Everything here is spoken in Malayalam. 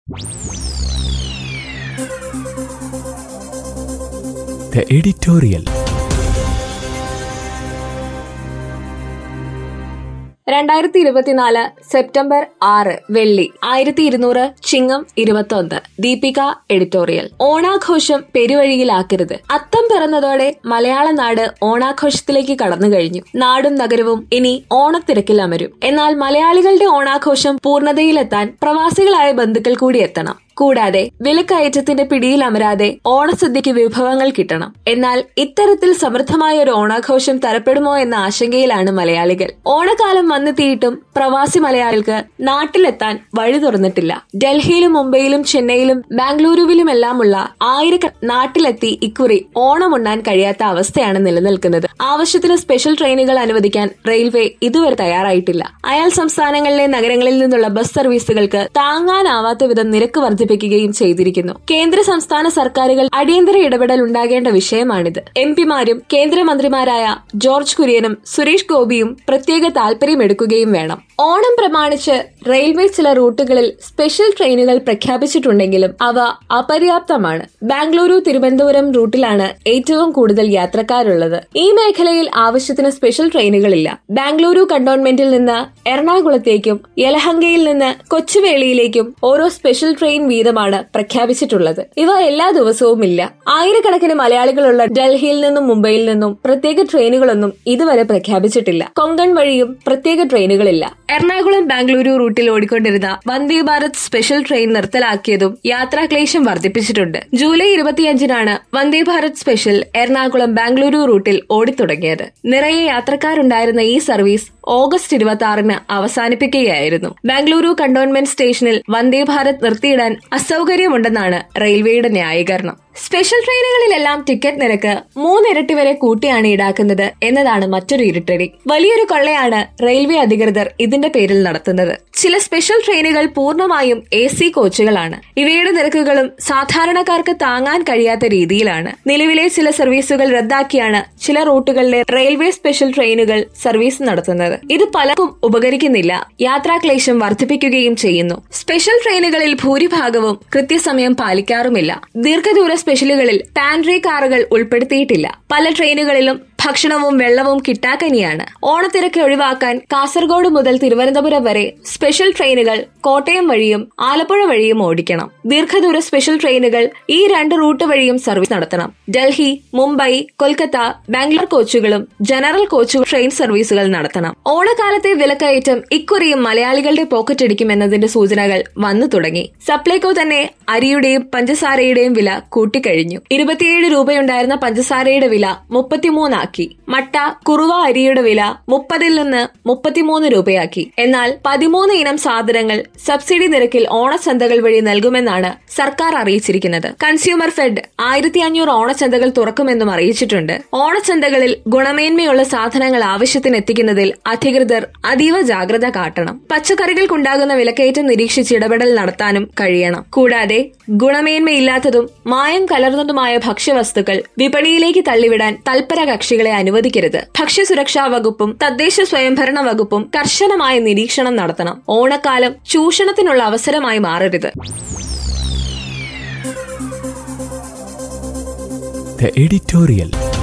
The editorial. രണ്ടായിരത്തി ഇരുപത്തിനാല് സെപ്റ്റംബർ ആറ് വെള്ളി ആയിരത്തി ഇരുന്നൂറ് ചിങ്ങം ഇരുപത്തൊന്ന് ദീപിക എഡിറ്റോറിയൽ ഓണാഘോഷം പെരുവഴിയിലാക്കരുത് അത്തം പിറന്നതോടെ മലയാള നാട് ഓണാഘോഷത്തിലേക്ക് കടന്നു കഴിഞ്ഞു നാടും നഗരവും ഇനി ഓണത്തിരക്കിൽ അമരും എന്നാൽ മലയാളികളുടെ ഓണാഘോഷം പൂർണ്ണതയിലെത്താൻ പ്രവാസികളായ ബന്ധുക്കൾ കൂടി എത്തണം കൂടാതെ വിലക്കയറ്റത്തിന്റെ പിടിയിൽ അമരാതെ ഓണസദ്യക്ക് വിഭവങ്ങൾ കിട്ടണം എന്നാൽ ഇത്തരത്തിൽ സമൃദ്ധമായ ഒരു ഓണാഘോഷം തരപ്പെടുമോ എന്ന ആശങ്കയിലാണ് മലയാളികൾ ഓണക്കാലം വന്നെത്തിയിട്ടും പ്രവാസി മലയാളികൾക്ക് നാട്ടിലെത്താൻ വഴി തുറന്നിട്ടില്ല ഡൽഹിയിലും മുംബൈയിലും ചെന്നൈയിലും ബാംഗ്ലൂരുവിലുമെല്ലാമുള്ള ആയിരക്ക നാട്ടിലെത്തി ഇക്കുറി ഓണമുണ്ണാൻ കഴിയാത്ത അവസ്ഥയാണ് നിലനിൽക്കുന്നത് ആവശ്യത്തിന് സ്പെഷ്യൽ ട്രെയിനുകൾ അനുവദിക്കാൻ റെയിൽവേ ഇതുവരെ തയ്യാറായിട്ടില്ല അയൽ സംസ്ഥാനങ്ങളിലെ നഗരങ്ങളിൽ നിന്നുള്ള ബസ് സർവീസുകൾക്ക് താങ്ങാനാവാത്ത വിധം നിരക്ക് വർദ്ധിപ്പിക്കുകയും ചെയ്തിരിക്കുന്നു കേന്ദ്ര സംസ്ഥാന സർക്കാരുകൾ അടിയന്തര ഇടപെടൽ ഉണ്ടാകേണ്ട വിഷയമാണിത് എം പിമാരും കേന്ദ്രമന്ത്രിമാരായ ജോർജ് കുര്യനും സുരേഷ് ഗോപിയും പ്രത്യേക താൽപര്യമെടുക്കുകയും വേണം ഓണം പ്രമാണിച്ച് റെയിൽവേ ചില റൂട്ടുകളിൽ സ്പെഷ്യൽ ട്രെയിനുകൾ പ്രഖ്യാപിച്ചിട്ടുണ്ടെങ്കിലും അവ അപര്യാപ്തമാണ് ബാംഗ്ലൂരു തിരുവനന്തപുരം റൂട്ടിലാണ് ഏറ്റവും കൂടുതൽ യാത്രക്കാരുള്ളത് ഈ മേഖലയിൽ ആവശ്യത്തിന് സ്പെഷ്യൽ ട്രെയിനുകളില്ല ബാംഗ്ലൂരു കണ്ടോൺമെന്റിൽ നിന്ന് എറണാകുളത്തേക്കും യലഹങ്കയിൽ നിന്ന് കൊച്ചുവേളിയിലേക്കും ഓരോ സ്പെഷ്യൽ ട്രെയിൻ വീതമാണ് പ്രഖ്യാപിച്ചിട്ടുള്ളത് ഇവ എല്ലാ ദിവസവും ഇല്ല ആയിരക്കണക്കിന് മലയാളികളുള്ള ഡൽഹിയിൽ നിന്നും മുംബൈയിൽ നിന്നും പ്രത്യേക ട്രെയിനുകളൊന്നും ഇതുവരെ പ്രഖ്യാപിച്ചിട്ടില്ല കൊങ്കൺ വഴിയും പ്രത്യേക ട്രെയിനുകളില്ല എറണാകുളം ബാംഗ്ലൂരു റൂട്ടിൽ ഓടിക്കൊണ്ടിരുന്ന വന്ദേ ഭാരത് സ്പെഷ്യൽ ട്രെയിൻ നിർത്തലാക്കിയതും യാത്രാക്ലേശം വർദ്ധിപ്പിച്ചിട്ടുണ്ട് ജൂലൈ ഇരുപത്തിയഞ്ചിനാണ് വന്ദേ ഭാരത് സ്പെഷ്യൽ എറണാകുളം ബാംഗ്ലൂരു റൂട്ടിൽ ഓടിത്തുടങ്ങിയത് നിറയെ യാത്രക്കാരുണ്ടായിരുന്ന ഈ സർവീസ് ഓഗസ്റ്റ് ഇരുപത്തി ആറിന് അവസാനിപ്പിക്കുകയായിരുന്നു ബാംഗ്ലൂരു കണ്ടോൺമെന്റ് സ്റ്റേഷനിൽ വന്ദേ ഭാരത് നിർത്തിയിടാൻ അസൗകര്യമുണ്ടെന്നാണ് റെയിൽവേയുടെ ന്യായീകരണം സ്പെഷ്യൽ ട്രെയിനുകളിലെല്ലാം ടിക്കറ്റ് നിരക്ക് മൂന്നിരട്ടി വരെ കൂട്ടിയാണ് ഈടാക്കുന്നത് എന്നതാണ് മറ്റൊരു ഇരുട്ടടി വലിയൊരു കൊള്ളയാണ് റെയിൽവേ അധികൃതർ ഇതിന്റെ പേരിൽ നടത്തുന്നത് ചില സ്പെഷ്യൽ ട്രെയിനുകൾ പൂർണ്ണമായും എ സി കോച്ചുകളാണ് ഇവയുടെ നിരക്കുകളും സാധാരണക്കാർക്ക് താങ്ങാൻ കഴിയാത്ത രീതിയിലാണ് നിലവിലെ ചില സർവീസുകൾ റദ്ദാക്കിയാണ് ചില റൂട്ടുകളിലെ റെയിൽവേ സ്പെഷ്യൽ ട്രെയിനുകൾ സർവീസ് നടത്തുന്നത് ഇത് പലർക്കും ഉപകരിക്കുന്നില്ല യാത്രാക്ലേശം വർദ്ധിപ്പിക്കുകയും ചെയ്യുന്നു സ്പെഷ്യൽ ട്രെയിനുകളിൽ ഭൂരിഭാഗവും കൃത്യസമയം പാലിക്കാറുമില്ല ദീർഘദൂര സ്പെഷ്യലുകളിൽ പാൻട്രി കാറുകൾ ഉൾപ്പെടുത്തിയിട്ടില്ല പല ട്രെയിനുകളിലും ഭക്ഷണവും വെള്ളവും കിട്ടാക്കനിയാണ് ഓണത്തിരക്ക് ഒഴിവാക്കാൻ കാസർഗോഡ് മുതൽ തിരുവനന്തപുരം വരെ സ്പെഷ്യൽ ട്രെയിനുകൾ കോട്ടയം വഴിയും ആലപ്പുഴ വഴിയും ഓടിക്കണം ദീർഘദൂര സ്പെഷ്യൽ ട്രെയിനുകൾ ഈ രണ്ട് റൂട്ട് വഴിയും സർവീസ് നടത്തണം ഡൽഹി മുംബൈ കൊൽക്കത്ത ബാംഗ്ലൂർ കോച്ചുകളും ജനറൽ കോച്ചുകൾ ട്രെയിൻ സർവീസുകൾ നടത്തണം ഓണക്കാലത്തെ വിലക്കയറ്റം ഇക്കുറിയും മലയാളികളുടെ പോക്കറ്റടിക്കുമെന്നതിന്റെ സൂചനകൾ വന്നു തുടങ്ങി സപ്ലൈകോ തന്നെ അരിയുടെയും പഞ്ചസാരയുടെയും വില കൂട്ടിക്കഴിഞ്ഞു ഇരുപത്തിയേഴ് രൂപയുണ്ടായിരുന്ന പഞ്ചസാരയുടെ വില മുപ്പത്തിമൂന്നാക്കി മട്ട കുറുവ അരിയുടെ വില മുപ്പതിൽ നിന്ന് മുപ്പത്തിമൂന്ന് രൂപയാക്കി എന്നാൽ പതിമൂന്ന് ഇനം സാധനങ്ങൾ സബ്സിഡി നിരക്കിൽ ഓണച്ചന്തകൾ വഴി നൽകുമെന്നാണ് സർക്കാർ അറിയിച്ചിരിക്കുന്നത് കൺസ്യൂമർ ഫെഡ് ആയിരത്തി അഞ്ഞൂറ് ഓണച്ചന്തകൾ തുറക്കുമെന്നും അറിയിച്ചിട്ടുണ്ട് ഓണച്ചന്തകളിൽ ഗുണമേന്മയുള്ള സാധനങ്ങൾ ആവശ്യത്തിന് എത്തിക്കുന്നതിൽ അധികൃതർ അതീവ ജാഗ്രത കാട്ടണം പച്ചക്കറികൾക്കുണ്ടാകുന്ന വിലക്കയറ്റം നിരീക്ഷിച്ച് ഇടപെടൽ നടത്താനും കഴിയണം കൂടാതെ ഗുണമേന്മയില്ലാത്തതും മായം കലർന്നതുമായ ഭക്ഷ്യവസ്തുക്കൾ വിപണിയിലേക്ക് തള്ളിവിടാൻ തൽപര കക്ഷികളെ അനുവദിക്കരുത് ഭക്ഷ്യസുരക്ഷാ വകുപ്പും തദ്ദേശ സ്വയംഭരണ വകുപ്പും കർശനമായ നിരീക്ഷണം നടത്തണം ഓണക്കാലം ചൂഷണത്തിനുള്ള അവസരമായി മാറരുത് The editorial.